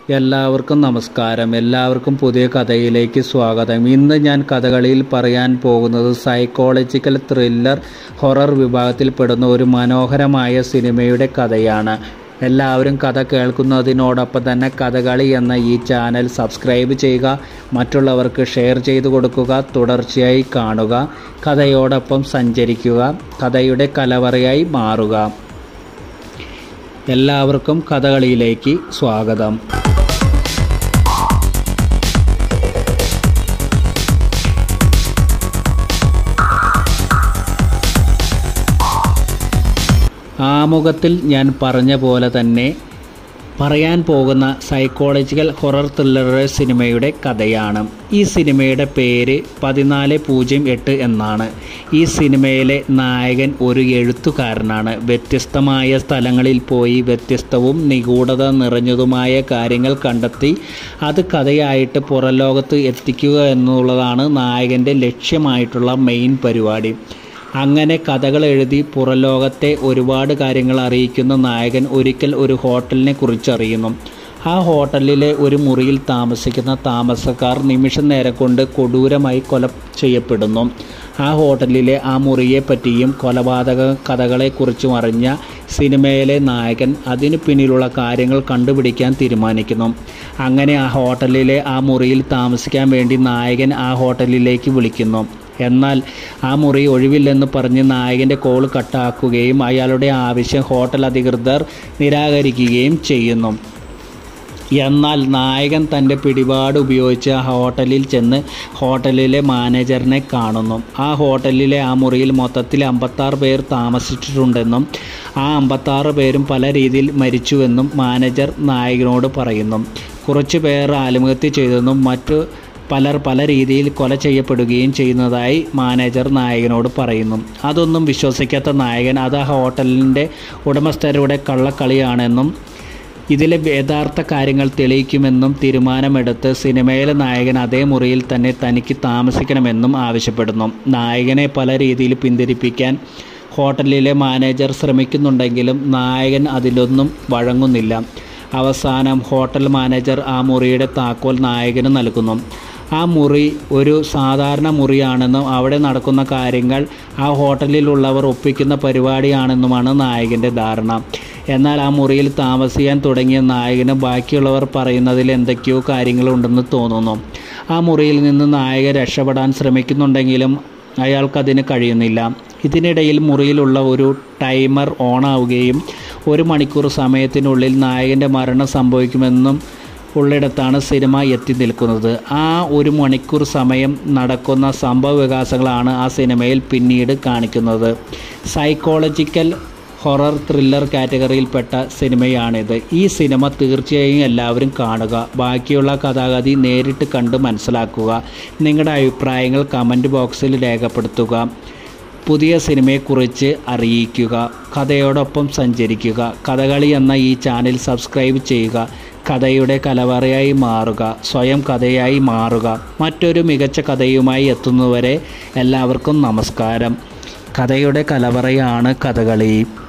എല്ലാവർക്കും നമസ്കാരം എല്ലാവർക്കും പുതിയ കഥയിലേക്ക് സ്വാഗതം ഇന്ന് ഞാൻ കഥകളിയിൽ പറയാൻ പോകുന്നത് സൈക്കോളജിക്കൽ ത്രില്ലർ ഹൊറർ വിഭാഗത്തിൽപ്പെടുന്ന ഒരു മനോഹരമായ സിനിമയുടെ കഥയാണ് എല്ലാവരും കഥ കേൾക്കുന്നതിനോടൊപ്പം തന്നെ കഥകളി എന്ന ഈ ചാനൽ സബ്സ്ക്രൈബ് ചെയ്യുക മറ്റുള്ളവർക്ക് ഷെയർ ചെയ്തു കൊടുക്കുക തുടർച്ചയായി കാണുക കഥയോടൊപ്പം സഞ്ചരിക്കുക കഥയുടെ കലവറയായി മാറുക എല്ലാവർക്കും കഥകളിയിലേക്ക് സ്വാഗതം ആമുഖത്തിൽ ഞാൻ പറഞ്ഞ പോലെ തന്നെ പറയാൻ പോകുന്ന സൈക്കോളജിക്കൽ ഹൊറർ ത്രില്ലർ സിനിമയുടെ കഥയാണ് ഈ സിനിമയുടെ പേര് പതിനാല് പൂജ്യം എട്ട് എന്നാണ് ഈ സിനിമയിലെ നായകൻ ഒരു എഴുത്തുകാരനാണ് വ്യത്യസ്തമായ സ്ഥലങ്ങളിൽ പോയി വ്യത്യസ്തവും നിഗൂഢത നിറഞ്ഞതുമായ കാര്യങ്ങൾ കണ്ടെത്തി അത് കഥയായിട്ട് പുറംലോകത്ത് എത്തിക്കുക എന്നുള്ളതാണ് നായകൻ്റെ ലക്ഷ്യമായിട്ടുള്ള മെയിൻ പരിപാടി അങ്ങനെ കഥകൾ എഴുതി പുറംലോകത്തെ ഒരുപാട് കാര്യങ്ങൾ അറിയിക്കുന്ന നായകൻ ഒരിക്കൽ ഒരു ഹോട്ടലിനെ കുറിച്ചറിയുന്നു ആ ഹോട്ടലിലെ ഒരു മുറിയിൽ താമസിക്കുന്ന താമസക്കാർ നിമിഷ നേരം കൊണ്ട് കൊടൂരമായി കൊല ചെയ്യപ്പെടുന്നു ആ ഹോട്ടലിലെ ആ മുറിയെ പറ്റിയും കൊലപാതക കഥകളെക്കുറിച്ചും അറിഞ്ഞ സിനിമയിലെ നായകൻ അതിനു പിന്നിലുള്ള കാര്യങ്ങൾ കണ്ടുപിടിക്കാൻ തീരുമാനിക്കുന്നു അങ്ങനെ ആ ഹോട്ടലിലെ ആ മുറിയിൽ താമസിക്കാൻ വേണ്ടി നായകൻ ആ ഹോട്ടലിലേക്ക് വിളിക്കുന്നു എന്നാൽ ആ മുറി ഒഴിവില്ലെന്ന് പറഞ്ഞ് നായകൻ്റെ കോൾ കട്ടാക്കുകയും അയാളുടെ ആവശ്യം ഹോട്ടൽ അധികൃതർ നിരാകരിക്കുകയും ചെയ്യുന്നു എന്നാൽ നായകൻ തൻ്റെ പിടിപാട് ഉപയോഗിച്ച് ആ ഹോട്ടലിൽ ചെന്ന് ഹോട്ടലിലെ മാനേജറിനെ കാണുന്നു ആ ഹോട്ടലിലെ ആ മുറിയിൽ മൊത്തത്തിൽ അമ്പത്താറ് പേർ താമസിച്ചിട്ടുണ്ടെന്നും ആ അമ്പത്താറ് പേരും പല രീതിയിൽ മരിച്ചുവെന്നും മാനേജർ നായകനോട് പറയുന്നു കുറച്ച് പേർ ആത്മഹത്യ ചെയ്തെന്നും മറ്റു പലർ പല രീതിയിൽ കൊല ചെയ്യപ്പെടുകയും ചെയ്യുന്നതായി മാനേജർ നായകനോട് പറയുന്നു അതൊന്നും വിശ്വസിക്കാത്ത നായകൻ അത് ആ ഹോട്ടലിൻ്റെ ഉടമസ്ഥരുടെ കള്ളക്കളിയാണെന്നും ഇതിലെ യഥാർത്ഥ കാര്യങ്ങൾ തെളിയിക്കുമെന്നും തീരുമാനമെടുത്ത് സിനിമയിലെ നായകൻ അതേ മുറിയിൽ തന്നെ തനിക്ക് താമസിക്കണമെന്നും ആവശ്യപ്പെടുന്നു നായകനെ പല രീതിയിൽ പിന്തിരിപ്പിക്കാൻ ഹോട്ടലിലെ മാനേജർ ശ്രമിക്കുന്നുണ്ടെങ്കിലും നായകൻ അതിലൊന്നും വഴങ്ങുന്നില്ല അവസാനം ഹോട്ടൽ മാനേജർ ആ മുറിയുടെ താക്കോൽ നായകന് നൽകുന്നു ആ മുറി ഒരു സാധാരണ മുറിയാണെന്നും അവിടെ നടക്കുന്ന കാര്യങ്ങൾ ആ ഹോട്ടലിലുള്ളവർ ഒപ്പിക്കുന്ന പരിപാടിയാണെന്നുമാണ് നായകൻ്റെ ധാരണ എന്നാൽ ആ മുറിയിൽ താമസിക്കാൻ തുടങ്ങിയ നായകന് ബാക്കിയുള്ളവർ പറയുന്നതിൽ എന്തൊക്കെയോ കാര്യങ്ങളുണ്ടെന്ന് തോന്നുന്നു ആ മുറിയിൽ നിന്ന് നായകൻ രക്ഷപ്പെടാൻ ശ്രമിക്കുന്നുണ്ടെങ്കിലും അയാൾക്കതിന് കഴിയുന്നില്ല ഇതിനിടയിൽ മുറിയിലുള്ള ഒരു ടൈമർ ഓണാവുകയും ഒരു മണിക്കൂർ സമയത്തിനുള്ളിൽ നായകൻ്റെ മരണം സംഭവിക്കുമെന്നും ഉള്ളിടത്താണ് സിനിമ എത്തി നിൽക്കുന്നത് ആ ഒരു മണിക്കൂർ സമയം നടക്കുന്ന സംഭവ വികാസങ്ങളാണ് ആ സിനിമയിൽ പിന്നീട് കാണിക്കുന്നത് സൈക്കോളജിക്കൽ ഹൊറർ ത്രില്ലർ കാറ്റഗറിയിൽപ്പെട്ട സിനിമയാണിത് ഈ സിനിമ തീർച്ചയായും എല്ലാവരും കാണുക ബാക്കിയുള്ള കഥാഗതി നേരിട്ട് കണ്ട് മനസ്സിലാക്കുക നിങ്ങളുടെ അഭിപ്രായങ്ങൾ കമൻറ്റ് ബോക്സിൽ രേഖപ്പെടുത്തുക പുതിയ സിനിമയെക്കുറിച്ച് അറിയിക്കുക കഥയോടൊപ്പം സഞ്ചരിക്കുക കഥകളി എന്ന ഈ ചാനൽ സബ്സ്ക്രൈബ് ചെയ്യുക കഥയുടെ കലവറയായി മാറുക സ്വയം കഥയായി മാറുക മറ്റൊരു മികച്ച കഥയുമായി എത്തുന്നവരെ എല്ലാവർക്കും നമസ്കാരം കഥയുടെ കലവറയാണ് കഥകളി